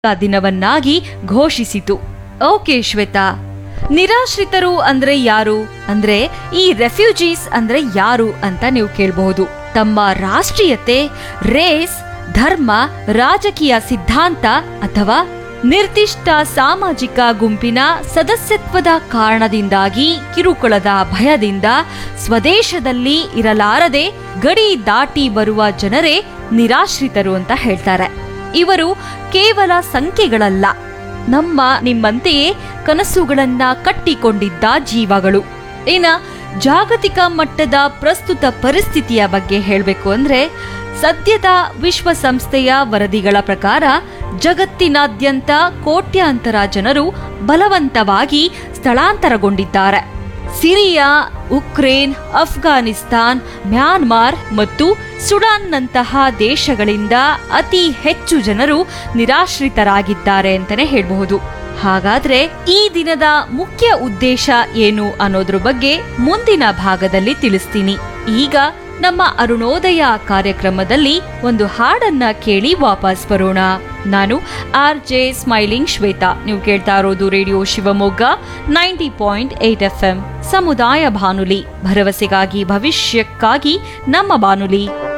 ದಿನವನ್ನಾಗಿ ಘೋಷಿಸಿತು ಓಕೆ ಶ್ವೇತಾ ನಿರಾಶ್ರಿತರು ಅಂದ್ರೆ ಯಾರು ಅಂದ್ರೆ ಈ ರೆಫ್ಯೂಜೀಸ್ ಅಂದ್ರೆ ಯಾರು ಅಂತ ನೀವು ಕೇಳಬಹುದು ತಮ್ಮ ರಾಷ್ಟ್ರೀಯತೆ ರೇಸ್ ಧರ್ಮ ರಾಜಕೀಯ ಸಿದ್ಧಾಂತ ಅಥವಾ ನಿರ್ದಿಷ್ಟ ಸಾಮಾಜಿಕ ಗುಂಪಿನ ಸದಸ್ಯತ್ವದ ಕಾರಣದಿಂದಾಗಿ ಕಿರುಕುಳದ ಭಯದಿಂದ ಸ್ವದೇಶದಲ್ಲಿ ಇರಲಾರದೆ ಗಡಿ ದಾಟಿ ಬರುವ ಜನರೇ ನಿರಾಶ್ರಿತರು ಅಂತ ಹೇಳ್ತಾರೆ ಇವರು ಕೇವಲ ಸಂಖ್ಯೆಗಳಲ್ಲ ನಮ್ಮ ನಿಮ್ಮಂತೆಯೇ ಕನಸುಗಳನ್ನ ಕಟ್ಟಿಕೊಂಡಿದ್ದ ಜೀವಗಳು ಇನ್ನ ಜಾಗತಿಕ ಮಟ್ಟದ ಪ್ರಸ್ತುತ ಪರಿಸ್ಥಿತಿಯ ಬಗ್ಗೆ ಹೇಳಬೇಕು ಅಂದ್ರೆ ಸದ್ಯದ ವಿಶ್ವಸಂಸ್ಥೆಯ ವರದಿಗಳ ಪ್ರಕಾರ ಜಗತ್ತಿನಾದ್ಯಂತ ಕೋಟ್ಯಾಂತರ ಜನರು ಬಲವಂತವಾಗಿ ಸ್ಥಳಾಂತರಗೊಂಡಿದ್ದಾರೆ ಸಿರಿಯಾ ಉಕ್ರೇನ್ ಅಫ್ಘಾನಿಸ್ತಾನ್ ಮ್ಯಾನ್ಮಾರ್ ಮತ್ತು ಸುಡಾನ್ನಂತಹ ದೇಶಗಳಿಂದ ಅತಿ ಹೆಚ್ಚು ಜನರು ನಿರಾಶ್ರಿತರಾಗಿದ್ದಾರೆ ಅಂತಾನೆ ಹೇಳಬಹುದು ಹಾಗಾದ್ರೆ ಈ ದಿನದ ಮುಖ್ಯ ಉದ್ದೇಶ ಏನು ಅನ್ನೋದ್ರ ಬಗ್ಗೆ ಮುಂದಿನ ಭಾಗದಲ್ಲಿ ತಿಳಿಸ್ತೀನಿ ಈಗ ನಮ್ಮ ಅರುಣೋದಯ ಕಾರ್ಯಕ್ರಮದಲ್ಲಿ ಒಂದು ಹಾಡನ್ನ ಕೇಳಿ ವಾಪಸ್ ಬರೋಣ ನಾನು ಆರ್ ಜೆ ಸ್ಮೈಲಿಂಗ್ ಶ್ವೇತಾ ನೀವು ಕೇಳ್ತಾ ಇರೋದು radio Shivamogga ninety point eight F M ಸಮುದಾಯ ಬಾನುಲಿ ಭರವಸೆಗಾಗಿ ಭವಿಷ್ಯಕ್ಕಾಗಿ ನಮ್ಮ ಬಾನುಲಿ